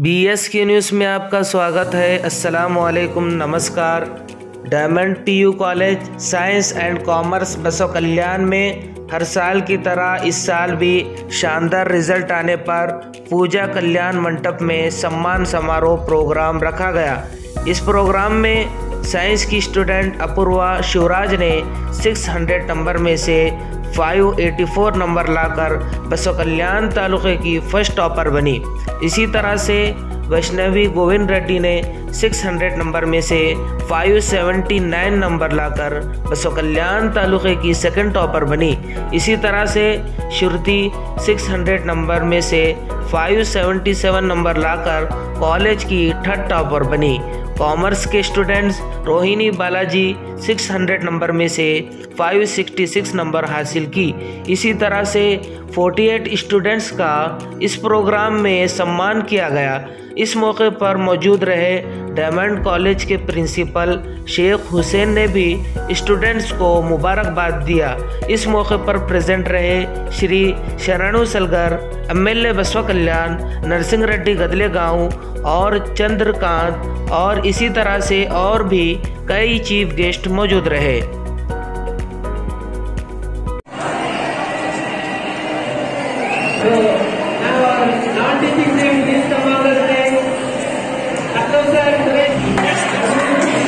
B S के news में आपका स्वागत है अस्सलाम वालेकुम नमस्कार diamond P U college science and commerce Basavakalyan में हर साल की तरह इस साल भी शानदार रिजल्ट आने पर पूजा कल्याण मंडप में सम्मान समारोह प्रोग्राम रखा गया इस प्रोग्राम में साइंस की स्टूडेंट अपूर्वा शिवराज ने 600 नंबर में से 584 नंबर लाकर बसो कल्याण तालुके की फर्स्ट टॉपर बनी इसी तरह से वैष्णवी गोविंद रेड्डी ने 600 नंबर में से 579 नंबर लाकर बसो कल्याण तालुके की सेकंड टॉपर बनी इसी तरह से श्रुति 600 नंबर में से 577 नंबर लाकर कॉलेज की थर्ड टॉपर बनी कॉमर्स के स्टूडेंट्स रोहिणी बालाजी 600 नंबर में से 566 नंबर हासिल की इसी तरह से 48 स्टूडेंट्स का इस प्रोग्राम में सम्मान किया गया इस मौके पर मौजूद रहे डायमंड कॉलेज के प्रिंसिपल शेख हुसैन ने भी स्टूडेंट्स को मुबारकबाद दिया इस मौके पर प्रेजेंट रहे श्री शरणु सलगर एमएलए बसवा कल्याण नरसिंह रेड्डी गदले गांव और चंद्रकांत और इसी तरह से और भी कई चीफ गेस्ट मौजूद रहे So now our non-teaching team please come on the stage. Hello sir, Suresh.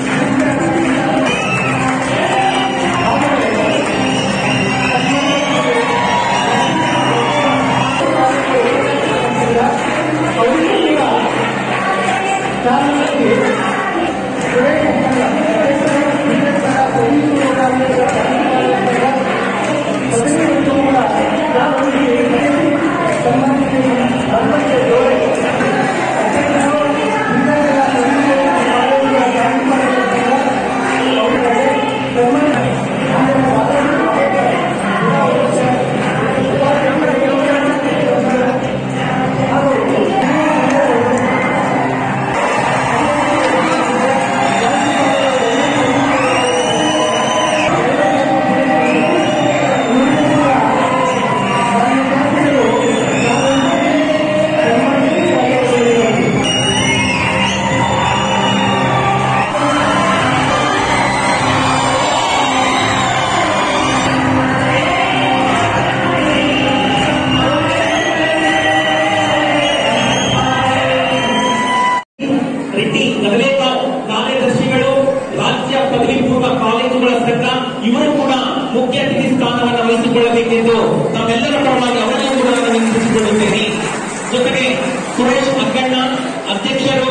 Reddy ಗದಲೇಗಾಂವ್ ಕಾರ್ಯದರ್ಶಿಗಳು ರಾಜ್ಯ ಪದವಿ ಪೂರ್ವ ಕಾಲೇಜುಗಳ ಸಂಘ ಇವರು ಕೂಡ ಮುಖ್ಯ ಅತಿಥಿ ಸ್ಥಾನವನ್ನು ವಹಿಸಿಕೊಳ್ಳಬೇಕೆಂದು ನಾವೆಲ್ಲರ ಪರವಾಗಿ ಅವರನ್ನು ಕೂಡ ನಾನು ವಿನಂತಿಸಿಕೊಳ್ಳುತ್ತೇನೆ ಜೊತೆಗೆ ಸುರೇಶ್ ಅಗ್ಗಣ್ಣ ಅಧ್ಯಕ್ಷರು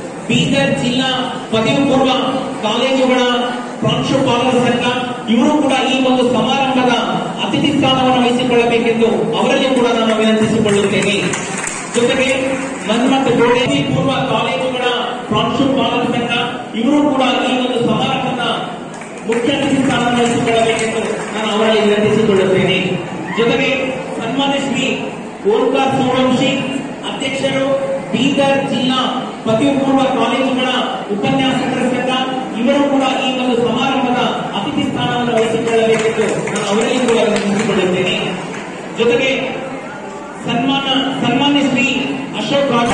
ಬೀದರ್ ಜಿಲ್ಲಾ ಪದವಿ ಪೂರ್ವ ಕಾಲೇಜುಗಳ ಪ್ರಾಂಶುಪಾಲರ ಸಂಘ ಇವರು ಕೂಡ ಈ ಒಂದು ಸಮಾರಂಭದ ಅತಿಥಿ ಸ್ಥಾನವನ್ನು ವಹಿಸಿಕೊಳ್ಳಬೇಕೆಂದು ಅವರಲ್ಲಿ ಕೂಡ ನಾನು ವಿನಂತಿಸಿಕೊಳ್ಳುತ್ತೇನೆ ಜೊತೆಗೆ ಮನ್ಮತ್ ಗೋಡೆ ಪೂರ್ವ ಕಾಲೇಜುಗಳ ಪ್ರಾಂಶುಪಾಲರ ಸಂಘ ಇವರು ಕೂಡ ಈ ಒಂದು ಸಮಾರಂಭದ ಮುಖ್ಯ ಅತಿಥಿ ಸ್ಥಾನವನ್ನು ವಹಿಸಿಕೊಳ್ಳಬೇಕೆಂದು ನಾನು ಅವರಲ್ಲಿ ವಿನಂತಿಸಿಕೊಳ್ಳುತ್ತೇನೆ ಜೊತೆಗೆ ಸನ್ಮಾನ್ಯ ಶ್ರೀ ಓಂಕಾರ್ ಸೂರ್ಯವಂಶಿ ಅಧ್ಯಕ್ಷರು ಬೀದರ್ ಜಿಲ್ಲಾ ಪದವಿ ಪೂರ್ವ ಕಾಲೇಜುಗಳ ಉಪನ್ಯಾಸಕರ ಸಂಘ ಇವರು ಕೂಡ ಈ ಒಂದು ಸಮಾರಂಭದ ಅತಿಥಿ ಸ್ಥಾನವನ್ನು ವಹಿಸಿಕೊಳ್ಳಬೇಕೆಂದು ನಾನು ಅವರಲ್ಲಿ ಕೂಡ ವಿನಂತಿಸಿಕೊಳ್ಳುತ್ತೇನೆ ಜೊತೆಗೆ ಸನ್ಮಾನ ಸನ್ಮಾನ್ಯ ಶ್ರೀ ಅಶೋಕ್ ರಾಜ್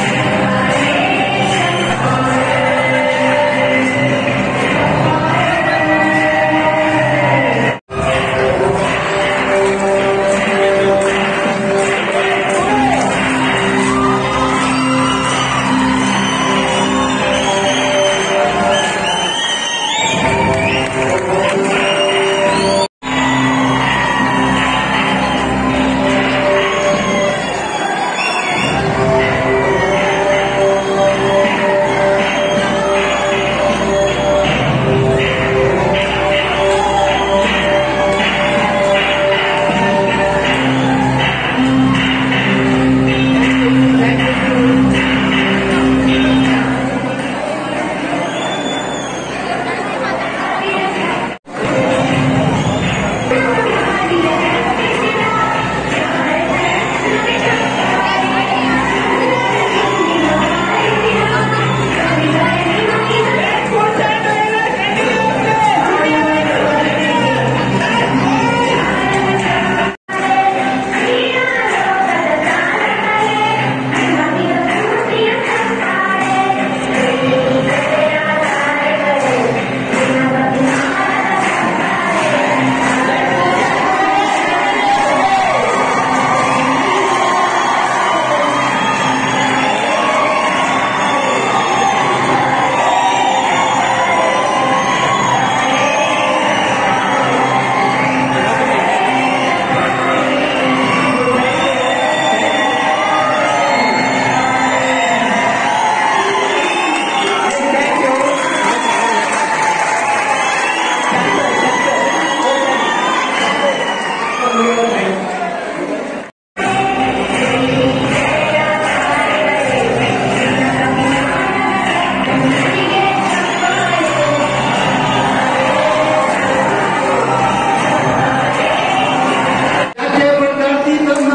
ಯಾಕೆ ಬಡ್ದಾಡ್ತಿ ತಮ್ಮ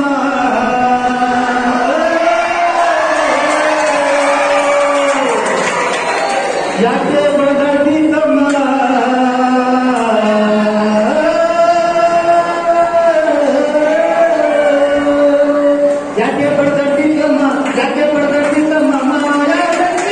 ಯಾಕೆ ಬಡ್ದಾಡ್ತಿ ತಮ್ಮ ಯಾಕೆ ಬಡ್ದಾಡ್ತಿ ತಮ್ಮ ಯಾಕೆ ಬಡ್ದಾಡ್ತಿ ತಮ್ಮ ಮಾಯಾದಂತಿ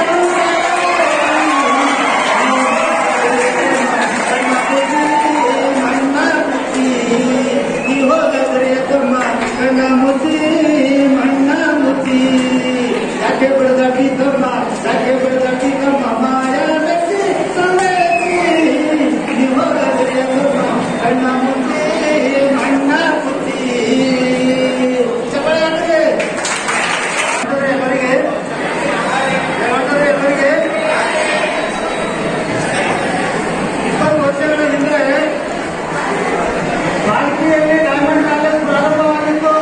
ಮಣ್ಣ ಮುಚ್ಚಿ ನೀ ಹೋಗದ್ರೆ ತಮ್ಮ ಕಣ್ಣ ಮುಚ್ಚಿ ಮಣ್ಣ ಮುಚ್ಚಿ ಯಾಕೆ ಬಡ್ದಾಡ್ತಿ ತಮ್ಮ ಯಾಕೆ ಬಡ್ದಾಡ್ತಿ ತಮ್ಮ ಮಾಯಾದಂತಿ ಸಂದೇಶಿ ನೀ ಹೋಗದ್ರೆ ತಮ್ಮ ಕಣ್ಣ ಮುಚ್ಚಿ ಮಣ್ಣ ಮುಚ್ಚಿ ಚಪ್ಪಳೆ ಹಾಕಿದೆ ಎಲ್ಲರಿಗೆ ಎಲ್ಲರಿಗೆ ಎಲ್ಲರಿಗೆ ಇಪ್ಪತ್ತು ವರ್ಷಗಳ ಹಿಂದೆ ಭಾರತೀಯಲ್ಲಿ ಡೈಮಂಡ್ ಕಾಲೇಜ್ ಪ್ರಾರಂಭವಾಗಿತ್ತು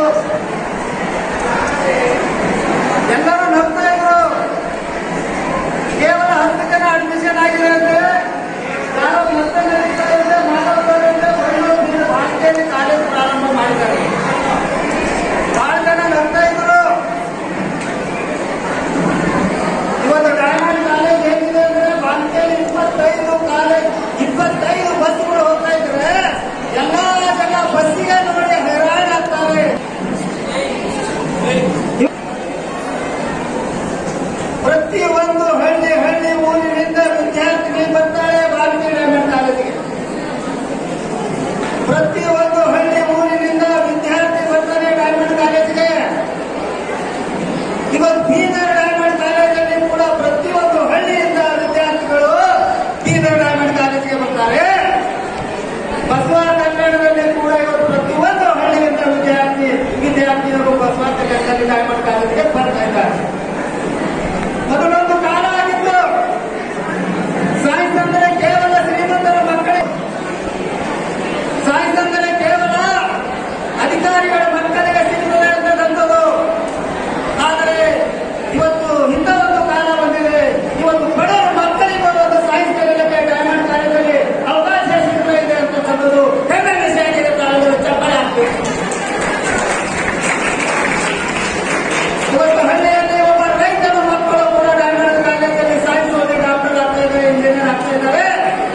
ಎಲ್ಲರೂ ನಗ್ತಾ ಇದ್ರು ಕೇವಲ ಹತ್ತು ಜನ ಅಡ್ಮಿಷನ್ ಆಗಿದೆ ಅಂದ್ರೆ ಯಾರೋ ಮತ್ತೆ ನಡೀತಾ ಇದೆ ಮಾನವರಿಂದ ಒಳ್ಳೆಯ ಭಾರತೀಯಲ್ಲಿ ಕಾಲೇಜ್ ಪ್ರಾರಂಭ ಮಾಡಿದ್ದಾರೆ ಬಹಳ ಜನ ನಗ್ತಾ ಇದ್ರು ಇವತ್ತು ಡೈಮಂಡ್ ಕಾಲೇಜ್ ಹೇಗಿದೆ ಅಂದ್ರೆ ಬಾಂಕೆಯಲ್ಲಿ ಇಪ್ಪತ್ತೈದು ಕಾಲೇಜ್ ಇಪ್ಪತ್ತೈದು ಬಸ್ಗಳು ಹೋಗ್ತಾ ಇದ್ರೆ ಎಲ್ಲಾ ಜನ ಬಸ್ಸಿಗೆ ನೋಡಿ ಹೈರಾಣ ಆಗ್ತಾರೆ ಪ್ರತಿ ಒಂದು ಹಳ್ಳಿ ಹಳ್ಳಿ ಊರಿನಿಂದ ವಿದ್ಯಾರ್ಥಿನಿ ಬರ್ತಾಳೆ ಬಾಲ್ಕಿ ಡೈಮಂಡ್ ಕಾಲೇಜಿಗೆ ಪ್ರತಿ ಒಂದು ಹಳ್ಳಿ ಊರಿನಿಂದ ವಿದ್ಯಾರ್ಥಿ ಬರ್ತಾನೆ ಡೈಮಂಡ್ ಕಾಲೇಜಿಗೆ ಇವತ್ತು ಬೀದರ್ ಡೈಮಂಡ್ ಕಾಲೇಜಲ್ಲಿ ಕೂಡ ಪ್ರತಿಯೊಂದು ಹಳ್ಳಿಯಿಂದ ವಿದ್ಯಾರ್ಥಿಗಳು ಬೀದರ್ ಡೈಮಂಡ್ ಕಾಲೇಜಿಗೆ ಬರ್ತಾರೆ ಬಸವ ಕನ್ನಡದಲ್ಲಿ ಕೂಡ ಇವತ್ತು ಪ್ರತಿಯೊಂದು ಹಳ್ಳಿಯಿಂದ ವಿದ್ಯಾರ್ಥಿ ವಿದ್ಯಾರ್ಥಿಗಳು ಬಸವ ಕನ್ನಡದಲ್ಲಿ ಡೈಮಂಡ್ ಕಾಲೇಜಿಗೆ ಬರ್ತಾ ಇದ್ದಾರೆ ಮೊದಲೊಂದು ಕಾಲ ಆಗಿತ್ತು ಸೈನ್ಸ್ ಅಂದರೆ ಕೇವಲ ಶ್ರೀಮಂತರ ಮಕ್ಕಳೇ ಸೈನ್ಸ್ ಅಂದರೆ ಕೇವಲ ಅಧಿಕಾರಿಗಳ ಮಕ್ಕಳಿಗೆ ಸಿಗುತ್ತದೆ ಅಂತಕ್ಕಂಥದ್ದು ಆದರೆ ಇವತ್ತು ಇಂಥ ಒಂದು ಕಾಲ ಬಂದಿದೆ ಇವತ್ತು ಬಡವರ ಮಕ್ಕಳಿಗೆ ಒಂದು ಸೈನ್ಸ್ ಕಲಿಯಲಿಕ್ಕೆ ಡೈಮಂಡ್ ಕಾಲೇಜಲ್ಲಿ ಅವಕಾಶ ಸಿಗ್ತಾ ಇದೆ ಅಂತಕ್ಕಂಥದ್ದು ಹೆಮ್ಮೆ ವಿಷಯ ಆಗಿದೆ ತಾವೆಲ್ಲರೂ ಚಪ್ಪಳೆ ಹಾಕ್ಬೇಕು ಇವತ್ತು ಹಳ್ಳಿಯಲ್ಲಿ ಒಬ್ಬ ರೈತನ ಮಕ್ಕಳು ಕೂಡ ಡೈಮಂಡ್ ಕಾಲೇಜಲ್ಲಿ ಸೈನ್ಸ್ ಓದಿ ಡಾಕ್ಟರ್ ಆಗ್ತಾ ಇದ್ದಾರೆ ಇಂಜಿನಿಯರ್ ಆಗ್ತಾ ಇದ್ದಾರೆ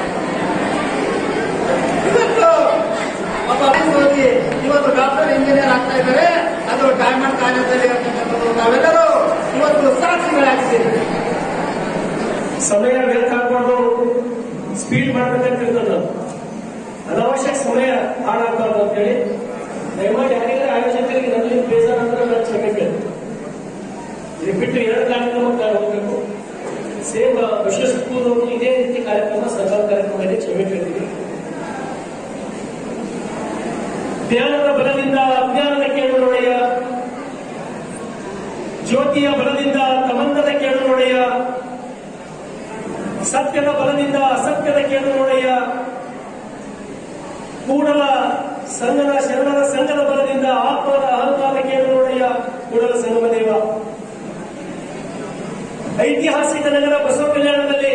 ಇವತ್ತು ಒಬ್ಬ ಸೈನ್ಸ್ ಓದಿ ಇವತ್ತು ಡಾಕ್ಟರ್ ಇಂಜಿನಿಯರ್ ಆಗ್ತಾ ಇದ್ದಾರೆ ಅದು ಡೈಮಂಡ್ ಕಾಲೇಜಲ್ಲಿ ಇರತಕ್ಕಂಥದ್ದು ನಾವೆಲ್ಲರೂ ಇವತ್ತು ಸಾಕ್ಷಿಗಳಾಗಿದ್ದೀವಿ ಸಮಯ ವ್ಯರ್ಥ ಆಗಬಾರ್ದು ಸ್ಪೀಡ್ ಮಾಡ್ಬೇಕಂತಿರ್ತದ ಅನಾವಶ್ಯಕ ಸಮಯ ಹಾಳಾಗಬಾರ್ದು ಅಂತೇಳಿ ದಯಮಾಡಿ ಯಾರಿಗಾರ ಆಯೋಜಕರಿಗೆ ನನ್ನಲ್ಲಿ ಬೇಜಾರ ಅಂದ್ರೆ ನಾನು ಕ್ಷಮೆ ಕೇಳಿ ಇದು ಬಿಟ್ಟು ಎರಡು ಕಾರ್ಯಕ್ರಮಕ್ಕೆ ಹೋಗಬೇಕು ಸೇಮ್ ವಿಶ್ವ ಸ್ಕೂಲವರು ಇದೇ ರೀತಿ ಕಾರ್ಯಕ್ರಮ ಸರ್ಕಾರ ಕಾರ್ಯಕ್ರಮದಲ್ಲಿ ಕ್ಷಮೆ ಕೇಳ್ತೀವಿ ಜ್ಞಾನದ ಬಲದಿಂದ ಅಜ್ಞಾನದ ಕೇಳು ನೋಡೆಯ ಜ್ಯೋತಿಯ ಬಲದಿಂದ ತಮಂದದ ಕೇಳು ನೋಡೆಯ ಸತ್ಯದ ಬಲದಿಂದ ಅಸತ್ಯದ ಕೇಳು ನೋಡೆಯ ಕೂಡಲ ಸಂಗದ ಶರಣರ ಸಂಘದ ಬಲದಿಂದ ಆತ್ಮದ ಅಹಂಕಾರ ಕೇಳು ನೋಡೆಯ ಕೂಡಲ ಸಂಗಮ ದೇವ ಐತಿಹಾಸಿಕ ನಗರ ಬಸವ ಕಲ್ಯಾಣದಲ್ಲಿ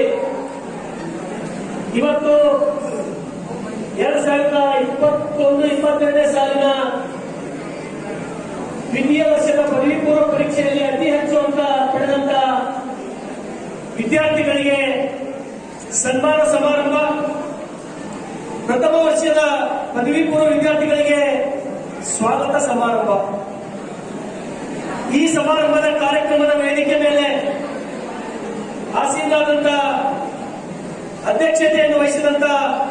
ಇವತ್ತು ಎರಡ್ ಸಾವಿರದ ಇಪ್ಪತ್ತೊಂದು ಇಪ್ಪತ್ತೆರಡನೇ ಸಾಲಿನ ದ್ವಿತೀಯ ವರ್ಷದ ಪದವಿ ಪೂರ್ವ ಪರೀಕ್ಷೆಯಲ್ಲಿ ಅತಿ ಹೆಚ್ಚು ಅಂಕ ಪಡೆದಂತ ವಿದ್ಯಾರ್ಥಿಗಳಿಗೆ ಸನ್ಮಾನ ಸಮಾರಂಭ ಪ್ರಥಮ ವರ್ಷದ ಪದವಿ ಪೂರ್ವ ವಿದ್ಯಾರ್ಥಿಗಳಿಗೆ ಸ್ವಾಗತ ಸಮಾರಂಭ ಈ ಸಮಾರಂಭದ ಕಾರ್ಯಕ್ರಮದ ವೇದಿಕೆ ಮೇಲೆ ಆಸೀನಾದಂತ ಅಧ್ಯಕ್ಷತೆಯನ್ನು ವಹಿಸಿದಂತ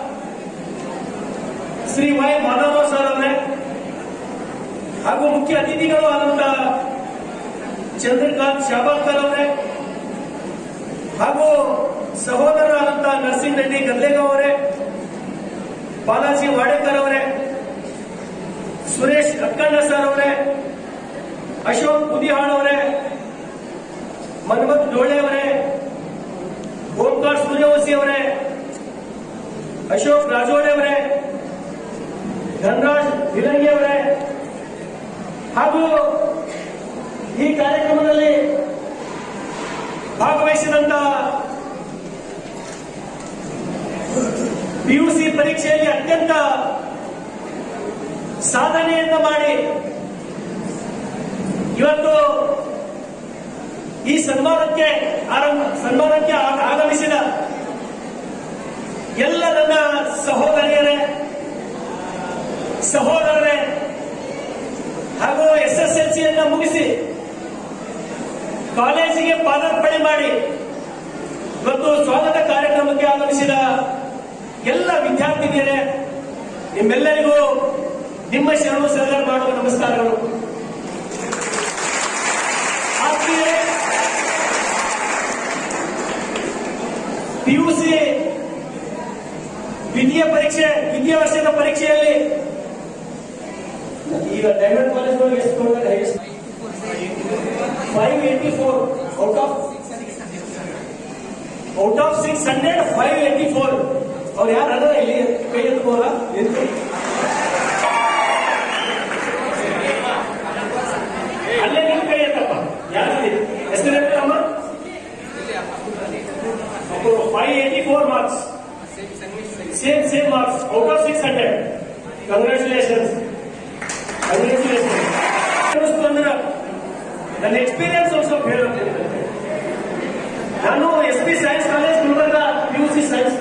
ಶ್ರೀ ವೈ ಮಾಧವರಾವ್ ಸರ್ ಅವರೇ ಹಾಗೂ ಮುಖ್ಯ ಅತಿಥಿಗಳು ಆದಂತ ಚಂದ್ರಕಾಂತ್ ಶಾಬಾಳ್ಕರ್ ಅವರೇ ಹಾಗೂ ಸಹೋದರರಾದಂತ ನರಸಿಂಹ ರೆಡ್ಡಿ ಗದ್ಲೆಗಾವ್ ಅವರೇ ಬಾಲಾಜಿ ವಾಡೇಕರ್ ಅವರೇ ಸುರೇಶ್ ಅಕ್ಕಣ್ಣ ಸರ್ ಅವರೇ ಅಶೋಕ್ ಕುದಿಹಾಳ್ ಅವರೇ ಮನ್ಮಥ್ ಡೋಳೆ ಅವರೇ ಓಂಕಾರ್ ಸೂರ್ಯವಂಶಿ ಅವರೇ ಅಶೋಕ್ ರಾಜೋಳೆ ಅವರೇ ಧನರಾಜ್ ನಿಲಂಗಿ ಅವರೇ ಹಾಗೂ ಈ ಕಾರ್ಯಕ್ರಮದಲ್ಲಿ ಭಾಗವಹಿಸಿದಂತ ಪಿಯುಸಿ ಪರೀಕ್ಷೆಯಲ್ಲಿ ಅತ್ಯಂತ ಸಾಧನೆಯನ್ನ ಮಾಡಿ ಇವತ್ತು ಈ ಸನ್ಮಾನಕ್ಕೆ ಆರಂಭ ಸನ್ಮಾನಕ್ಕೆ ಆಗ- ಆಗಮಿಸಿದ ಎಲ್ಲ ನನ್ನ ಸಹೋದರಿಯರೇ ಸಹೋದರರೇ ಹಾಗೂ ಎಸ್ ಎಸ್ ಎಲ್ ಸಿಯನ್ನ ಮುಗಿಸಿ ಕಾಲೇಜಿಗೆ ಪಾದಾರ್ಪಣೆ ಮಾಡಿ ಮತ್ತು ಸ್ವಾಗತ ಕಾರ್ಯಕ್ರಮಕ್ಕೆ ಆಗಮಿಸಿದ ಎಲ್ಲ ವಿದ್ಯಾರ್ಥಿನಿಯರೇ ನಿಮ್ಮೆಲ್ಲರಿಗೂ ನಿಮ್ಮ ಶರಣು ಸರಳ ಮಾಡುವ ನಮಸ್ಕಾರಗಳು ಆತ್ಮೀಯರೇ ಪಿಯುಸಿ ದ್ವಿತೀಯ ಪರೀಕ್ಷೆ ದ್ವಿತೀಯ ವರ್ಷದ ಪರೀಕ್ಷೆಯಲ್ಲಿ ಈಗ ಡೈಮಂಡ್ ಕಾಲೇಜ್ ಒಳಗೆ ಎಷ್ಟು ಕೊಡ್ತಾರೆ five eighty four out of out of six hundred five eighty four ಅವ್ರು ಯಾರು ಅದ ಇಲ್ಲಿ ಕೈ ಎತ್ಕೋಲ್ಲ ಎತ್ತು ಅಲ್ಲೇ ನಿಮ್ ಕೈ ಎತ್ತಪ್ಪ ಯಾರು ಹೆಸರು ಎತ್ತಮ್ಮ five eighty four marks same same marks out of six hundred congratulations congratulation ಅಂದ್ರೆ ನನ್ನ ಎಕ್ಸ್ಪೀರಿಯನ್ಸ್ ಒಂದು ಸ್ವಲ್ಪ ಹೇಳುತ್ತೇನೆ ನಾನು S P science college Gulbarga P U C science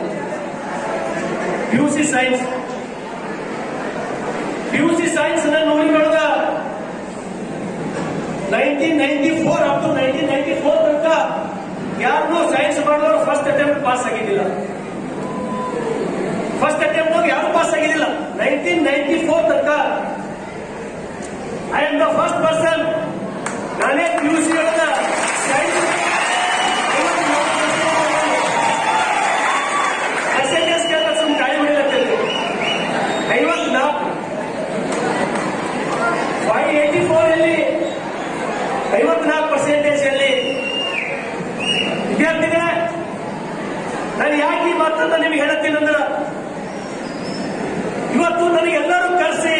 P U C science P U C science ನೋಡಿ ನೋಡಿದ nineteen ninety four up to nineteen ninety four ತನಕ ಯಾರನ್ನೂ ಸೈನ್ಸ್ ಮಾಡಿದವರು ಫಸ್ಟ್ ಅಟೆಂಪ್ಟ್ ಪಾಸ್ ಆಗಿದ್ದಿಲ್ಲ ಫಸ್ಟ್ ಅಟೆಂಪ್ಟ್ ಯಾರು ಪಾಸ್ ಆಗಿದ್ದಿಲ್ಲ nineteen ninety four ತನಕ I am the first person ನಾನೇ ಪಿ ಯು ಸಿ ಒಳಗ ಸೈನ್ಸ್ ಪರ್ಸೆಂಟೇಜ್ ಕೇಳಿದ್ರೆ ಸುಮ್ಮನೆ ಗಾಳಿ ಹೊಡಿಲತ್ತಿಲ್ಲ ಐವತ್ನಾಲ್ಕು ಫೈವ್ ಏಟಿ ಫೋರ್ ಅಲ್ಲಿ ಐವತ್ನಾಲ್ಕು ಪರ್ಸೆಂಟೇಜ್ ಅಲ್ಲಿ ವಿದ್ಯಾರ್ಥಿಗಳೇ ನಾನು ಯಾಕೆ ಈ ಮಾತನ್ನ ನಿಮಗೆ ಹೇಳುತ್ತೀನಿ ಅಂದ್ರೆ ಇವತ್ತು ನನಗೆಲ್ಲರೂ ಕರೆಸಿ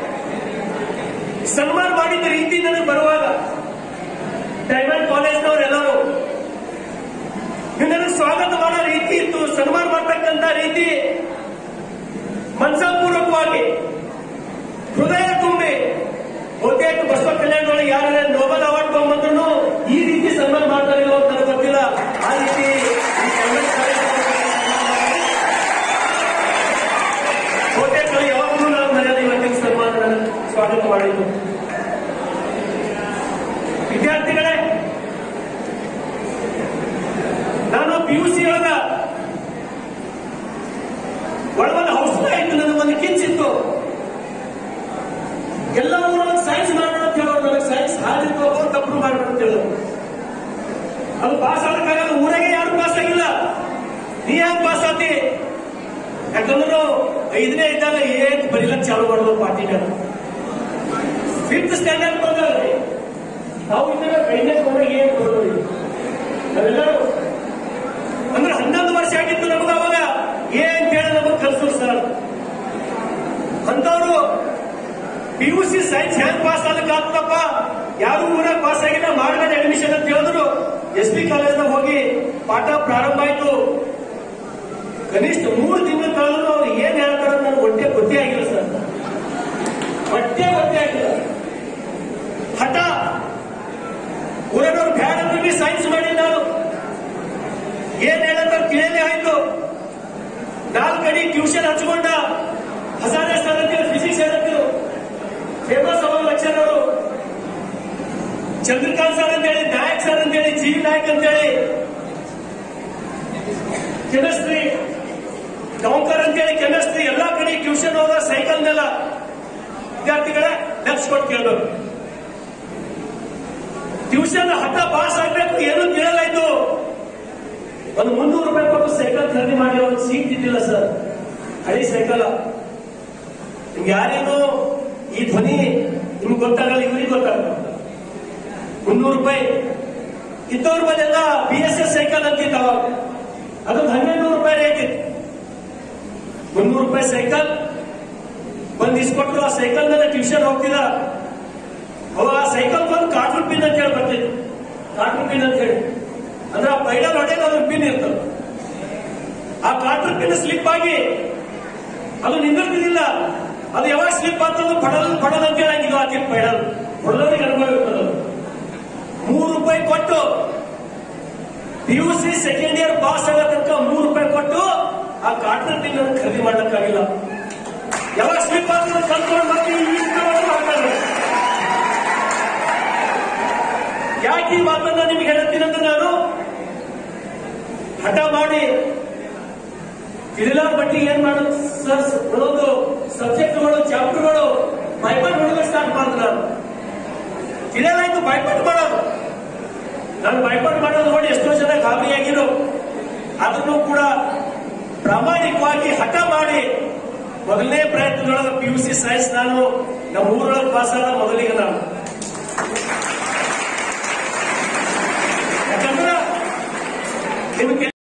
ಸನ್ಮಾನ ಮಾಡಿದ ರೀತಿ ನನಗೆ ಬರುವಾಗ ಡೈಮಂಡ್ ಕಾಲೇಜ್ನವರೆಲ್ಲರೂ ನೀವು ನನಗೆ ಸ್ವಾಗತ ಮಾಡೋ ರೀತಿ ಇತ್ತು ಸನ್ಮಾನ ಮಾಡ್ತಕ್ಕಂಥ ರೀತಿ ಮನಸಪೂರ್ವಕವಾಗಿ ಹೃದಯ ತುಂಬಿ ಬಹುತೇಕ ಬಸವ ಕಲ್ಯಾಣದೊಳಗೆ ಯಾರು ನೋಬಲ್ ಅವಾರ್ಡ್ ತಗೊಂಡ್ಬಂದ್ರು ಈ ರೀತಿ ಸನ್ಮಾನ ಮಾಡ್ತಾರೆ ಇಲ್ಲೋ ಅಂತ ನನಗೆ ಗೊತ್ತಿಲ್ಲ ಆ ರೀತಿ ಈ ಗೌರ್ಮೆಂಟ್ ಕಾಲೇಜ್ನವರು ಬಹುತೇಕ ಯಾವಾಗಲೂ ನಾನು ಮರ್ಯಾದೆ ಇವತ್ತಿನ ಸನ್ಮಾನ ನನಗೆ ಸ್ವಾಗತ ಮಾಡಿದ್ದು ವಿದ್ಯಾರ್ಥಿಗಳೇ ನಾನು ಪಿ ಯು ಸಿ ಒಳಗ ಒಳಗೊಂದು ಹೌಸ್ಲ ಇತ್ತು ನನಗೆ ಒಂದು ಕಿಚ್ಚಿತ್ತು ಎಲ್ಲ ಊರೊಳಗೆ ಸೈನ್ಸ್ ಮಾಡೋಣ ಅಂತ ಹೇಳೋರು ನನಗೆ ಸೈನ್ಸ್ ಹಾದಿತ್ತು ಒಬ್ಬರು ತಪ್ಪು ಮಾಡೋಣ ಅಂತ ಹೇಳೋರು ಅದು ಪಾಸ್ ಆಗಕ್ಕಾಗಲ್ಲ ಊರಾಗೆ ಯಾರು ಪಾಸ್ ಆಗಿಲ್ಲ ನೀ ಯಾಕೆ ಪಾಸ್ ಆತಿ ಯಾಕಂದ್ರೆ ನಾವು ಐದನೇ ಇದ್ದಾಗ ಏನ್ ಬರೀಲಕ್ ಚಾಲು ಮಾಡೋದು ಪಾರ್ಟಿನ ಫಿಫ್ತ್ ಸ್ಟ್ಯಾಂಡರ್ಡ್ ಬಂದ್ರಿ ನಾವು ಇದ್ದಾಗ ಐದನೇ ಬಂದಾಗ ಏನ್ ಬರೋದು ನಾವೆಲ್ಲರೂ ಅಂದ್ರೆ ಹನ್ನೊಂದು ವರ್ಷ ಆಗಿತ್ತು ನಮ್ಗೆ ಅವಾಗ ಏನ್ ಹೇಳಿ ನಮಗೆ ಕಲ್ಸು ಸರ್ ಅಂತವ್ರು ಪಿ ಯು ಸಿ ಸೈನ್ಸ್ ಹೆಂಗ್ ಪಾಸ್ ಆಗಕ್ಕಾಗ್ತದಪ್ಪ ಯಾರು ಊರಾಗ ಪಾಸ್ ಆಗಿಲ್ಲ ಮಾಡಬೇಡ ಅಡ್ಮಿಷನ್ ಅಂತ ಹೇಳಿದ್ರು ಎಸ್ ಪಿ ಕಾಲೇಜ್ನಾಗ ಹೋಗಿ ಪಾಠ ಪ್ರಾರಂಭ ಆಯ್ತು ಕನಿಷ್ಠ ಮೂರು ತಿಂಗಳ ಕಳೆದ್ರು ಅವ್ರು ಏನ್ ಹೇಳ್ತಾರ ನನಗೆ ಹೊಟ್ಟೆ ಗೊತ್ತೇ ಆಗಿಲ್ಲ ಸರ್ ಹೊಟ್ಟೆ ಗೊತ್ತೇ ಆಗಿಲ್ಲ ಹಠ ಊರನವ್ರು ಬ್ಯಾಡ ಅಂದ್ರೆ ಸೈನ್ಸ್ ಮಾಡಿ ನಾನು ಏನ್ ಹೇಳತ್ತಾರ ತಿಳಿಯಲೇ ಆಯ್ತು ನಾಲ್ಕು ಕಡೆ ಟ್ಯೂಷನ್ ಹಚ್ಕೊಂಡ ಹಜಾರೆ ಸರ್ ಅಂತೇಳಿ ಫಿಸಿಕ್ಸ್ ಹೇಳತ್ತಿರು ಫೇಮಸ್ ಅವಾಗ ಲೆಕ್ಚರ್ ಅವರು ಚಂದ್ರಕಾಂತ್ ಸರ್ ಅಂತೇಳಿ ನಾಯಕ್ ಸರ್ ಅಂತೇಳಿ ಜಿ ನಾಯಕ್ ಅಂತೇಳಿ ಕೆಮಿಸ್ಟ್ರಿ ಡೌಂಕರ್ ಅಂತೇಳಿ ಕೆಮಿಸ್ಟ್ರಿ ಎಲ್ಲಾ ಕಡೆ ಟ್ಯೂಷನ್ ಹೋದ ಸೈಕಲ್ ಮೇಲೆ ವಿದ್ಯಾರ್ಥಿಗಳೇ ಲಕ್ಷ ಕೊಟ್ಟು ಕೇಳಬೇಕು ಟ್ಯೂಷನ್ ಹಠ ಪಾಸ್ ಆಗ್ಬೇಕು ಏನು ಕೇಳಲಾಯ್ತು ಒಂದು ಮುನ್ನೂರು ರೂಪಾಯಿ ಕೊಟ್ಟು ಸೈಕಲ್ ಖರೀದಿ ಮಾಡಿ ಒಂದು ಸೀಟ್ ಇದ್ದಿಲ್ಲ ಸರ್ ಹಳಿ ಸೈಕಲ್ ನಿಮ್ಗೆ ಯಾರೇನು ಈ ಧ್ವನಿ ನಿಮ್ಗೆ ಗೊತ್ತಾಗಲ್ಲ ಇವ್ರಿಗೆ ಗೊತ್ತಾಗಲ್ಲ ಮುನ್ನೂರು ರೂಪಾಯಿ ಇದ್ದವ್ರ ಬದೆಲ್ಲ ಬಿ ಎಸ್ ಎಸ್ ಸೈಕಲ್ ಅಂತಿತ್ತು ಅವಾಗ ಅದೊಂದು ಹನ್ನೆರಡು ನೂರು ರೂಪಾಯಿ ರೇಟ್ ಇತ್ತು ಮುನ್ನೂರು ರೂಪಾಯಿ ಸೈಕಲ್ ಬಂದ್ ಇಸ್ಕೊಟ್ರು ಆ ಸೈಕಲ್ ಮೇಲೆ ಟ್ಯೂಷನ್ ಹೋಗ್ತಿದ್ದ ಅವ ಆ ಸೈಕಲ್ ಬಂದು ಕಾಟರ್ ಪಿನ್ ಅಂತ ಹೇಳಿ ಬರ್ತಿತ್ತು ಕಾಟರ್ ಪಿನ್ ಅಂತ ಹೇಳಿ ಅಂದ್ರೆ ಆ ಪೈಡಲ್ ಹೊಡೆಯಲು ಅದ್ರ ಪಿನ್ ಇರ್ತದೆ ಆ ಕಾಟರ್ ಪಿನ್ ಸ್ಲಿಪ್ ಆಗಿ ಅದು ನಿಂದಿರ್ತಿದ್ದಿಲ್ಲ ಅದು ಯಾವಾಗ ಸ್ಲಿಪ್ ಆಗ್ತದೆ ಪಡಲ್ ಪಡಲ್ ಅಂತ ಹೇಳಿ ಇದು ಹಾಕಿ ಪೈಡಲ್ ಹೊಡೆದವರಿಗೆ ಅನುಭವ ಇರ್ತದೆ ಅದು. ಮೂರು ರೂಪಾಯಿ ಕೊಟ್ಟು P U C second year pass ಆಗೋ ತನಕ ಮೂರು ರೂಪಾಯಿ ಕೊಟ್ಟು ಆ ಕಾಟನ್ ಪಿನ್ ಅನ್ನು ಖರೀದಿ ಮಾಡ್ಲಿಕ್ಕಾಗಿಲ್ಲ ಯಾವಾಗ ಸ್ಲಿಪ್ ಆಗ್ತದೆ ಕಲ್ತ್ಕೊಂಡು ಮತ್ತೆ ಈ ರೂಪಾಯಿ ಹಾಕಲ್ಲ ಯಾಕೆ ಈ ಮಾತನ್ನ ನಿಮ್ಗೆ ಹೇಳ್ತೀನಂದ್ರೆ ನಾನು ಹಠ ಮಾಡಿ ತಿಳಿಲಾರ ಬಟ್ಟಿ ಏನ್ ಮಾಡೋದು ಸರ್ ಒಂದೊಂದು ಸಬ್ಜೆಕ್ಟ್ಗಳು ಚಾಪ್ಟರ್ಗಳು ಬೈಪಾಟ್ ಹೊಡೆದ ಸ್ಟಾರ್ಟ್ ಮಾಡಿದ್ರು ನಾನು ತಿಳಿಯಲಾಯ್ತು ಬೈಪಾಟ್ ಮಾಡೋದು ನಾನು ಬೈಪಾಟ್ ಮಾಡೋದು ನೋಡಿ ಎಷ್ಟೋ ಜನ ಗಾಬರಿ ಆಗಿರು ಅದನ್ನು ಕೂಡ ಪ್ರಾಮಾಣಿಕವಾಗಿ ಹಠ ಮಾಡಿ ಮೊದಲನೇ ಪ್ರಯತ್ನದೊಳಗೆ ಪಿ ಯು ಸಿ ಸೈನ್ಸ್ ನಾನು ನಮ್ಮ ಊರೊಳಗೆ ಪಾಸ್ ಆದ ಮೊದಲಿಗೆ ನಾನು ಯಾಕಂದ್ರೆ ನಿಮಗೆ